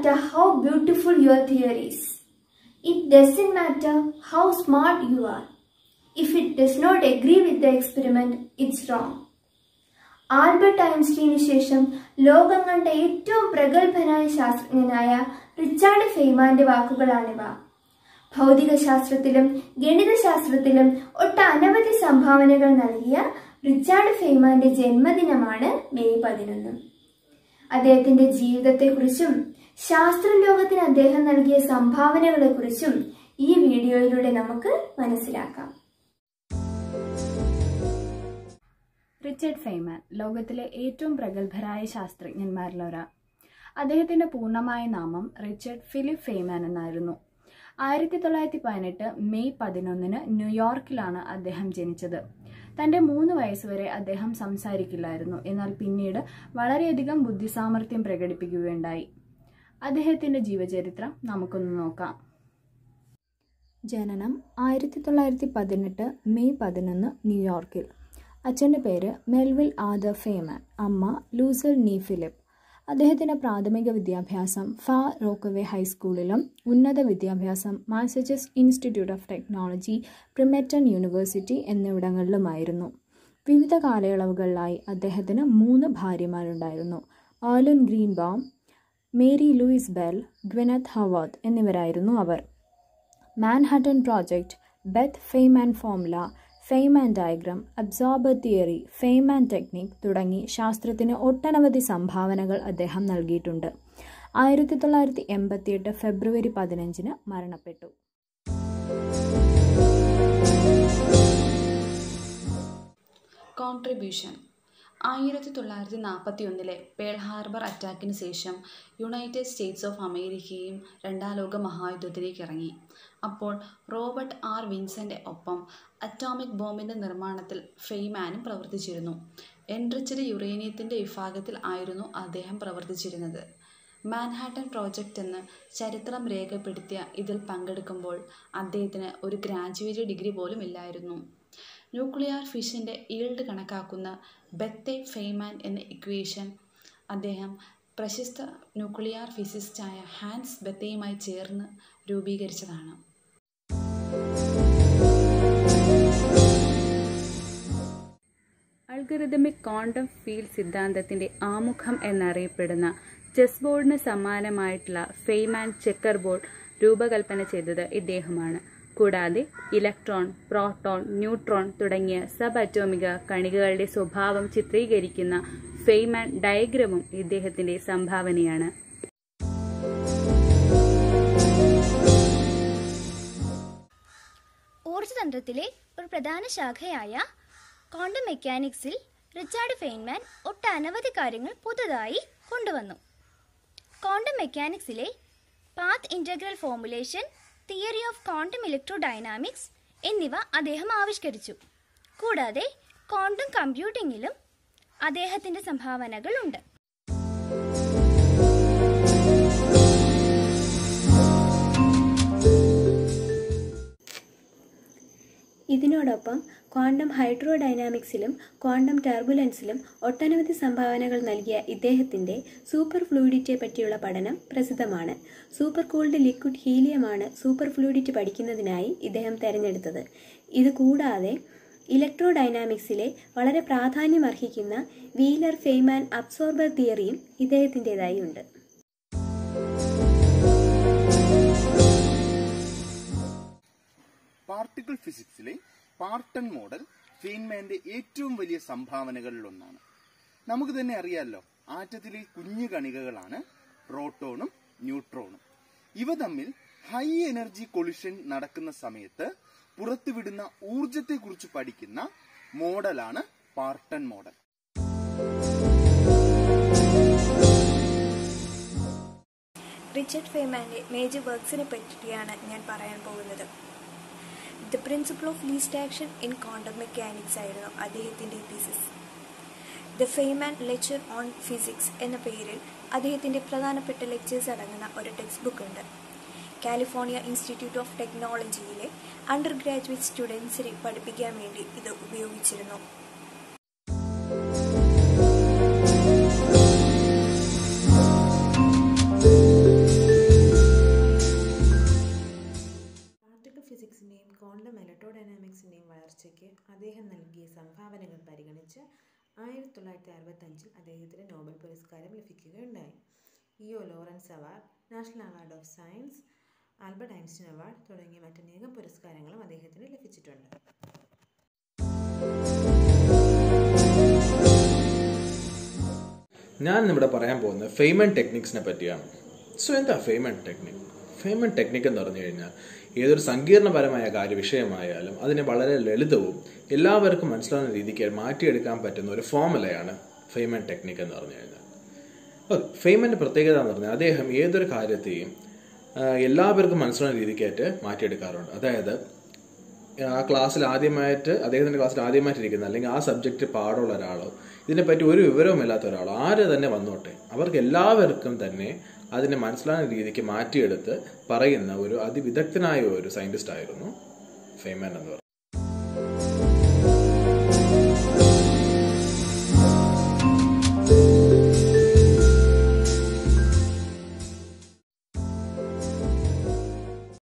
matter how beautiful your theory is. It doesn't matter how smart you are. If it does not agree with the experiment, it's wrong. Albert ഐൻസ്റ്റീന് ശേഷം ലോകം കണ്ട ഏറ്റവും പ്രഗത്ഭനായ ശാസ്ത്രജ്ഞനായ Richard ഫെയ്മാന്റെ വാക്കുകളാണിവ ഭൗതികശാസ്ത്രത്തിലും ഗണിതശാസ്ത്രത്തിലും ഒട്ടനവധി സംഭാവനകൾ നൽകിയ റിച്ചാർഡ് ഫെയ്മാന്റെ ജന്മദിനമാണ് മെയ് പതിനൊന്ന് അദ്ദേഹത്തിന്റെ ജീവിതത്തെക്കുറിച്ചും ശാസ്ത്രലോകത്തിന് അദ്ദേഹം നൽകിയ സംഭാവനകളെക്കുറിച്ചും ഈ വീഡിയോയിലൂടെ നമുക്ക് മനസ്സിലാക്കാം റിച്ചർഡ് ഫെയ്മാൻ ലോകത്തിലെ ഏറ്റവും പ്രഗത്ഭരായ ശാസ്ത്രജ്ഞന്മാരിൽ ഒരാൾ അദ്ദേഹത്തിന്റെ പൂർണ്ണമായ നാമം റിച്ചർഡ് ഫിലിപ്പ് ഫെയ്മാൻ എന്നായിരുന്നു ആയിരത്തി തൊള്ളായിരത്തി പതിനെട്ട് മെയ് പതിനൊന്നിന് ന്യൂയോർക്കിലാണ് അദ്ദേഹം ജനിച്ചത് തന്റെ മൂന്ന് വയസ്സുവരെ അദ്ദേഹം സംസാരിക്കില്ലായിരുന്നു എന്നാൽ പിന്നീട് വളരെയധികം ബുദ്ധിസാമർഥ്യം പ്രകടിപ്പിക്കുകയുണ്ടായി അദ്ദേഹത്തിന്റെ ജീവചരിത്രം നമുക്കൊന്ന് നോക്കാം ജനനം ആയിരത്തി തൊള്ളായിരത്തി പതിനെട്ട് മെയ് പതിനൊന്ന് ന്യൂയോർക്കിൽ അച്ഛൻ്റെ പേര് മെൽവിൽ ആദർ ഫേമാൻ അമ്മ ലൂസൽ നീ ഫിലിപ്പ് അദ്ദേഹത്തിൻ്റെ പ്രാഥമിക വിദ്യാഭ്യാസം ഫാ റോക്കവേ ഹൈസ്കൂളിലും ഉന്നത വിദ്യാഭ്യാസം Massachusetts institute of technology Princeton university എന്നിവിടങ്ങളിലുമായിരുന്നു വിവിധ കാലയളവുകളിലായി അദ്ദേഹത്തിന് മൂന്ന് ഭാര്യമാരുണ്ടായിരുന്നു Arline Greenbaum Mary Louise Bell Gweneth Howarth എന്നിവരായിരുന്നു അവർ Manhattan project Bethe Feynman formula Feynman diagram absorber theory Feynman technique തുടങ്ങി ശാസ്ത്രത്തിന് ഒട്ടനവധി സംഭാവനകൾ അദ്ദേഹം നൽകിയിട്ടുണ്ട് ആയിരത്തി തൊള്ളായിരത്തി എൺപത്തിയെട്ട് ഫെബ്രുവരി പതിനഞ്ചിന് മരണപ്പെട്ടു കോൺട്രിബ്യൂഷൻ ആയിരത്തി തൊള്ളായിരത്തി നാൽപ്പത്തി ഒന്നിലെ പേൾ ഹാർബർ അറ്റാക്കിന് ശേഷം യുണൈറ്റഡ് സ്റ്റേറ്റ്സ് ഓഫ് അമേരിക്കയും രണ്ടാം ലോക മഹായുദ്ധത്തിലേക്ക് ഇറങ്ങി അപ്പോൾ റോബർട്ട് ആർ വിൻസന്റെ ഒപ്പം അറ്റോമിക് ബോംബിൻ്റെ നിർമ്മാണത്തിൽ ഫെയ്മാനും പ്രവർത്തിച്ചിരുന്നു എൻറിച്ചഡ് യുറേനിയത്തിൻ്റെ വിഭാഗത്തിൽ ആയിരുന്നു അദ്ദേഹം പ്രവർത്തിച്ചിരുന്നത് മാൻഹാട്ടൻ പ്രോജക്റ്റ് എന്ന് ചരിത്രം രേഖപ്പെടുത്തിയ ഇതിൽ പങ്കെടുക്കുമ്പോൾ അദ്ദേഹത്തിന് ഒരു ഗ്രാജുവേറ്റ് ഡിഗ്രി പോലും ഇല്ലായിരുന്നു ന്യൂക്ലിയർ ഫിഷൻ്റെ ഈൽഡ് കണക്കാക്കുന്ന ബെത്തെ ഫെയ്മാൻ എന്ന ഇക്വേഷൻ അദ്ദേഹം പ്രശസ്ത ന്യൂക്ലിയർ ഫിസിസ്റ്റായ ഹാൻസ് ബെത്തയുമായി ചേർന്ന് രൂപീകരിച്ചതാണ് അൽഗറിതമിക് ക്വാണ്ടം ഫീൽഡ് സിദ്ധാന്തത്തിന്റെ ആമുഖം എന്നറിയപ്പെടുന്ന ചെസ് ബോർഡിന് സമാനമായിട്ടുള്ള ഫെയ്മാൻ ചെക്കർ ബോർഡ് രൂപകൽപ്പന ചെയ്തത് ഇദ്ദേഹമാണ് കൂടാതെ ഇലക്ട്രോൺ പ്രോട്ടോൺ ന്യൂട്രോൺ തുടങ്ങിയ സബ് അറ്റോമിക കണികകളുടെ സ്വഭാവം ചിത്രീകരിക്കുന്ന ഫെയ്മാൻ ഡയഗ്രമും ഇദ്ദേഹത്തിന്റെ സംഭാവനയാണ് ഊർജ്ജതന്ത്രത്തിലെ ഒരു പ്രധാന ശാഖയായ ക്വാണ്ടം മെക്കാനിക്സിൽ റിച്ചാർഡ് ഫെയ്ൻമാൻ ഒട്ടനവധി കാര്യങ്ങൾ പുതുതായി കൊണ്ടുവന്നു ക്വാണ്ടം മെക്കാനിക്സിലെ path integral formulation theory of quantum electrodynamics എന്നിവ അദ്ദേഹം ആവിഷ്കരിച്ചു കൂടാതെ ക്വാണ്ടം കമ്പ്യൂട്ടിങ്ങിലും അദ്ദേഹത്തിൻ്റെ സംഭാവനകളുണ്ട് ഇതിനോടൊപ്പം ക്വാണ്ടം ഹൈഡ്രോഡൈനാമിക്സിലും ക്വാണ്ടം ടർബുലൻസിലും ഒട്ടനവധി സംഭാവനകൾ നൽകിയ ഇദ്ദേഹത്തിൻ്റെ സൂപ്പർ ഫ്ലൂയിഡിറ്റിയെ പറ്റിയുള്ള പഠനം പ്രസിദ്ധമാണ് സൂപ്പർ കൂൾഡ് ലിക്വിഡ് ഹീലിയമാണ് സൂപ്പർ ഫ്ലൂയിഡിറ്റി പഠിക്കുന്നതിനായി ഇദ്ദേഹം തിരഞ്ഞെടുത്തത് ഇത് കൂടാതെ ഇലക്ട്രോഡൈനാമിക്സിലെ വളരെ പ്രാധാന്യമർഹിക്കുന്ന വീലർ ഫെയ്മാൻ അബ്സോർബർ തിയറിയും ഇദ്ദേഹത്തിൻ്റെതായി ഉണ്ട് പാർട്ടിക്കിൾ ഫിസിക്സിലെ പാർട്ടൺ മോഡൽ ഫെയിൻമാന്റെ ഏറ്റവും വലിയ സംഭാവനകളിൽ ഒന്നാണ് നമുക്ക് തന്നെ അറിയാമല്ലോ ആറ്റത്തിലെ കുഞ്ഞു കണികകളാണ് പ്രോട്ടോണും ന്യൂട്രോണും ഇവ തമ്മിൽ ഹൈ എനർജി കൊളിഷൻ നടക്കുന്ന സമയത്ത് പുറത്തുവിടുന്ന ഊർജത്തെക്കുറിച്ച് പഠിക്കുന്ന മോഡലാണ് പാർട്ടൺ മോഡൽ റിച്ചർഡ് ഫെയ്മാൻ്റെ മേജർ വർക്ക്സിനെ പറ്റിയാണ് ഞാൻ പറയാൻ പോകുന്നത് the principle of least action in quantum mechanics ആയിരുന്നു അദ്ദേഹത്തിൻ്റെ thesis the Feynman lecture on physics എന്ന പേരിൽ അദ്ദേഹത്തിൻ്റെ പ്രധാനപ്പെട്ട ലെക്ചേഴ്സ് അടങ്ങുന്ന ഒരു ടെക്സ്റ്റ് ബുക്ക് ഉണ്ട് കാലിഫോർണിയ ഇൻസ്റ്റിറ്റ്യൂട്ട് ഓഫ് ടെക്നോളജിയിലെ അണ്ടർ ഗ്രാജുവേറ്റ് സ്റ്റുഡൻസിനെ പഠിപ്പിക്കാൻ വേണ്ടി ഇത് ഉപയോഗിച്ചിരുന്നു ഡൈനാമിക്സിൻ്റെയും ക്വാണ്ടം ഇലക്ട്രോഡൈനാമിക്സിൻ്റെയും വളർച്ചയ്ക്ക് അദ്ദേഹം നൽകിയ സംഭാവനകൾ പരിഗണിച്ച് ആയിരത്തി തൊള്ളായിരത്തി അറുപത്തഞ്ചിൽ അദ്ദേഹത്തിന് നോബൽ പുരസ്കാരം ലഭിക്കുകയുണ്ടായി E O Lawrence award national award of science Albert Einstein award തുടങ്ങിയ മറ്റനേകം പുരസ്കാരങ്ങളും അദ്ദേഹത്തിന് ലഭിച്ചിട്ടുണ്ട് ഞാൻ ഇവിടെ പറയാൻ പോകുന്നത് ഫെയ്മൻ ടെക്നിക്സിനെ പറ്റിയാണ് സോ എന്താ ഫെയ്മൻ ടെക്നിക് ഫെയ്മൻ ടെക്നിക് എന്ന് പറഞ്ഞു കഴിഞ്ഞാൽ ഏതൊരു സങ്കീർണപരമായ കാര്യ വിഷയമായാലും അതിനെ വളരെ ലളിതവും എല്ലാവർക്കും മനസ്സിലാവുന്ന രീതിക്ക് മാറ്റിയെടുക്കാൻ പറ്റുന്ന ഒരു ഫോമുലയാണ് ഫെയ്മൻ ടെക്നിക് എന്ന് പറഞ്ഞു കഴിഞ്ഞാൽ ഓക്കെ ഫെയ്മന്റെ പ്രത്യേകത എന്ന് പറഞ്ഞാൽ അദ്ദേഹം ഏതൊരു കാര്യത്തെയും ആ, എല്ലാവർക്കും മനസ്സിലാവുന്ന രീതിക്കായിട്ട് മാറ്റിയെടുക്കാറുണ്ട് അതായത് ആ ക്ലാസ്സിൽ ആദ്യമായിട്ട് അദ്ദേഹത്തിന്റെ ക്ലാസ്സിൽ ആദ്യമായിട്ട് ഇരിക്കുന്ന അല്ലെങ്കിൽ ആ സബ്ജക്റ്റ് പാടുള്ള ഒരാളോ ഇതിനെപ്പറ്റി ഒരു വിവരവുമില്ലാത്ത ഒരാളോ ആര് തന്നെ വന്നോട്ടെ അവർക്ക് എല്ലാവർക്കും തന്നെ അതിനെ മനസ്സിലാകുന്ന രീതിക്ക് മാറ്റിയെടുത്ത് പറയുന്ന ഒരു അതിവിദഗ്ധനായ ഒരു സയന്റിസ്റ്റ് ആയിരുന്നു ഫെയ്മാൻ എന്ന് പറയുന്നത്